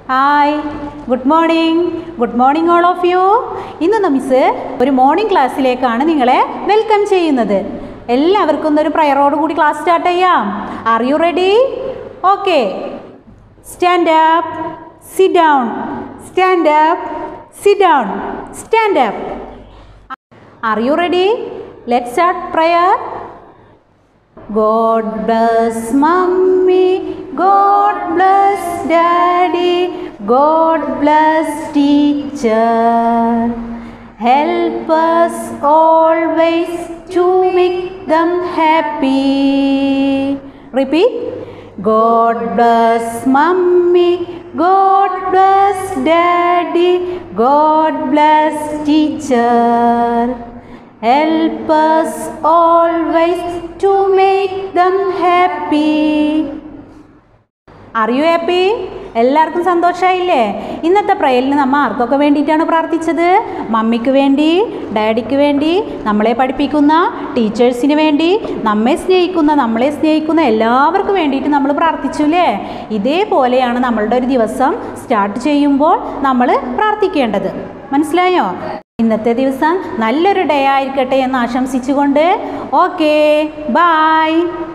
Hi good morning good morning all of you ഇന്ന് miss ഒരു morning ക്ലാസ്സിലേക്കാണ് നിങ്ങളെ വെൽക്കം ചെയ്യുന്നത് എല്ലാവർക്കും ഇന്നൊരു പ്രയറോട് കൂടി ക്ലാസ് സ്റ്റാർട്ട് ചെയ്യാം are you ready okay stand up sit down stand up sit down stand up are you ready let start prayer God bless mommy, God bless daddy, God bless teacher. Help us always to make them happy. Repeat. God bless mommy, God bless daddy, God bless teacher. Help us always to make them happy. Are you happy എല്ലാവർക്കും സന്തോഷമായില്ലേ ഇന്നത്തെ പ്രയലിന് നമ്മൾ ആർക്കൊക്കെ വേണ്ടിയിട്ടാണ് പ്രാർത്ഥിച്ചത് മമ്മിക്ക് വേണ്ടി ഡാഡിക്ക് വേണ്ടി നമ്മളെ പഠിപ്പിക്കുന്ന ടീച്ചേഴ്സിന് വേണ്ടി നമ്മെ സ്നേഹിക്കുന്ന നമ്മളെ സ്നേഹിക്കുന്ന എല്ലാവർക്കും വേണ്ടിയിട്ട് നമ്മൾ പ്രാർത്ഥിച്ചു അല്ലേ ഇതേപോലെയാണ് നമ്മളുടെ ഒരു ദിവസം സ്റ്റാർട്ട് ചെയ്യുമ്പോൾ നമ്മൾ പ്രാർത്ഥിക്കേണ്ടത് മനസ്സിലായോ ഇന്നത്തെ ദിവസം നല്ലൊരു ഡേ ആയിരിക്കട്ടെ എന്ന് ആശംസിച്ചുകൊണ്ട് ഓക്കെ ബായ്